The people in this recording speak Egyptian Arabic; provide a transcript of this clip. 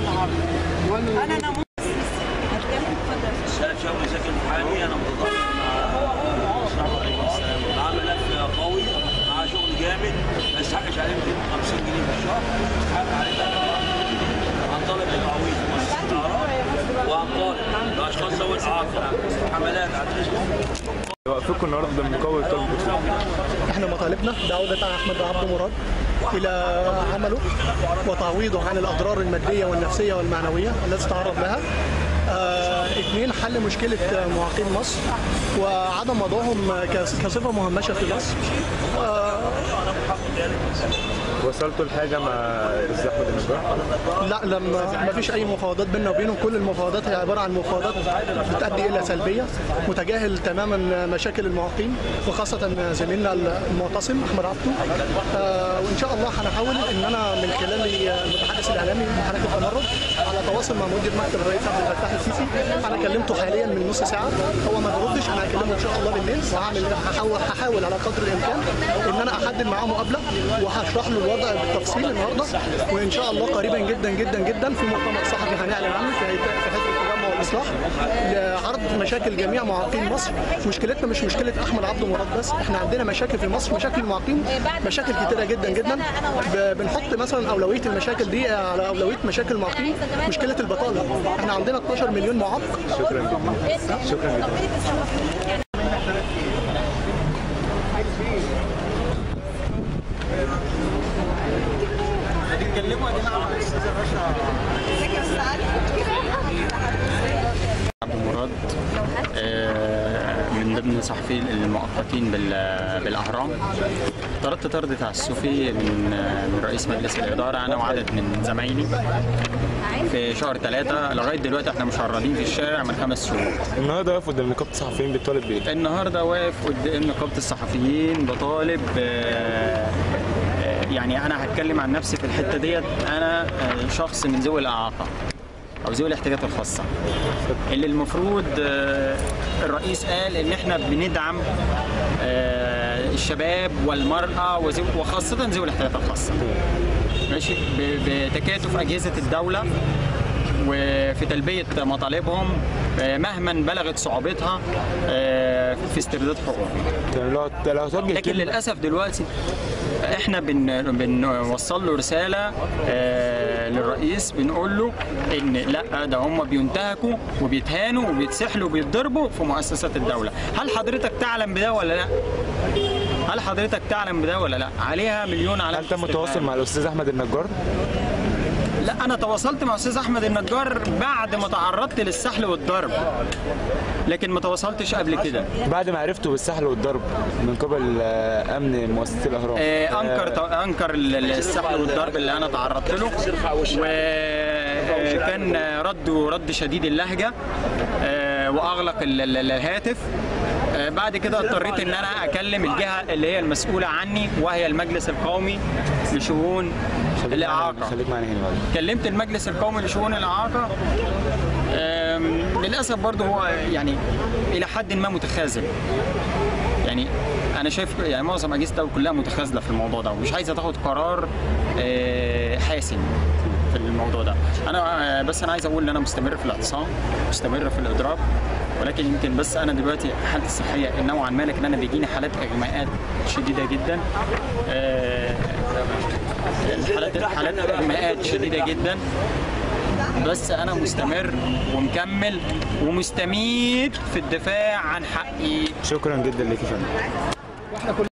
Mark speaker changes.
Speaker 1: النهارده
Speaker 2: انا ناموس هتكلم اتفضل
Speaker 3: سيد شوقي ساكن محامي انا متضامن مع الشعب عليه السلام مع ملف قوي مع شغل جامد ما يستحقش عليه 250 جنيه في الشهر يستحق عليه 3 هنطالب بتعويض مؤسسه الاعراض وهنطالب لاشخاص ذوي الاعاقه حملات على الفيسبوك
Speaker 4: وقفكم النهارده ده مقاول طالب الدكتور
Speaker 5: احنا مطالبنا بعودة احمد عبد مراد الى عمله وتعويضه عن الاضرار الماديه والنفسيه والمعنويه التي تعرض لها آه، اثنين حل مشكله معاقين مصر وعدم وضعهم كس- كصفه مهمشه في مصر آه،
Speaker 4: وصلتوا لحاجه مع الاستاذ احمد النجار
Speaker 5: لا لما ما فيش اي مفاوضات بيننا وبينهم كل المفاوضات هي عباره عن مفاوضات بتؤدي الى سلبيه متجاهل تماما مشاكل المعاقين وخاصه زميلنا المعتصم احمد عبده آه وان شاء الله هنحاول ان انا من خلال المتحدث الاعلامي حركه التمرد على تواصل مع مدير مكتب الرئيس عبد الفتاح السيسي انا كلمته حاليا من نص ساعه هو ما بيردش انا هكلمه ان شاء الله بالليل وهعمل هحاول هحاول على قدر الامكان ان انا احدد معاه مقابله وهشرح له الوضع بالتفصيل النهارده وان شاء الله قريبا جدا جدا جدا في مؤتمر صحفي هنعلن عنه في هيئة- في حزب التجمع والاصلاح لعرض مشاكل جميع معاقين مصر مشكلتنا مش مشكله احمد عبد مراد بس احنا عندنا مشاكل في مصر مشاكل المعاقين مشاكل كتيره جدا جدا ب- بنحط مثلا اولويه المشاكل دي على اولويه مشاكل المعاقين مشكله البطاله احنا عندنا 12 مليون معاق
Speaker 4: شكرا جدا شكرا جدا
Speaker 6: عبد مراد آه، من ضمن صحفي المؤقتين بال- بالاهرام طردت طرد تعسفي من آه، من رئيس مجلس الاداره انا وعدد من زمايلي في شهر ثلاثة لغايه دلوقتي احنا مشردين في الشارع من خمس شهور
Speaker 4: النهارده واقف قدام نقابه الصحفيين بيطالب بايه؟
Speaker 6: النهارده واقف قدام نقابه الصحفيين بطالب آه، آه، يعني انا هتكلم عن نفسي في الحته ديت انا آه، شخص من ذوي الاعاقه او ذوي الاحتياجات الخاصه اللي المفروض آه، الرئيس قال ان احنا بندعم آه، الشباب والمراه وذوي- وخاصه ذوي الاحتياجات الخاصه ماشي ب- بتكاتف اجهزه الدوله وفي تلبيه مطالبهم آه، مهما بلغت صعوبتها آه، في استرداد حقوقهم
Speaker 4: يعني لو لو توجه
Speaker 6: لكن
Speaker 4: كلمة-
Speaker 6: للاسف دلوقتي احنا بن بنوصل له رساله آه للرئيس بنقول له ان لا ده هم بينتهكوا وبيتهانوا وبيتسحلوا وبيتضربوا في مؤسسات الدوله هل حضرتك تعلم بده ولا لا هل حضرتك تعلم بده ولا لا عليها مليون علامه
Speaker 4: هل تم
Speaker 6: استفهام.
Speaker 4: التواصل مع الاستاذ احمد النجار؟
Speaker 6: لا انا تواصلت مع استاذ احمد النجار بعد ما تعرضت للسحل والضرب لكن ما تواصلتش قبل كده
Speaker 4: بعد ما عرفتوا بالسحل والضرب من قبل آه، امن مؤسسه الاهرام
Speaker 6: آه، انكر انكر ال- ال- السحل والضرب اللي انا تعرضت له وكان رده رد شديد اللهجه آه، واغلق ال- ال- الهاتف آه، بعد كده اضطريت ان انا اكلم الجهه اللي هي المسؤوله عني وهي المجلس القومي لشؤون الاعاقه
Speaker 4: خليك معانا هنا بعد.
Speaker 6: كلمت المجلس القومي لشؤون الاعاقه آم، للاسف برضه هو يعني الى حد ما متخاذل يعني انا شايف يعني معظم اجهزه الدوله كلها متخاذله في الموضوع ده ومش عايزه تاخد قرار آه، حاسم في الموضوع ده انا آه، بس انا عايز اقول ان انا مستمر في الاعتصام مستمر في الاضراب ولكن يمكن بس انا دلوقتي حالتي الصحيه نوعا ما لكن انا بيجيني حالات اغماءات شديده جدا آه، حالات حالات اغماءات شديده جدا بس انا مستمر ومكمل ومستميت في الدفاع عن حقي
Speaker 4: شكرا جدا ليك يا فندم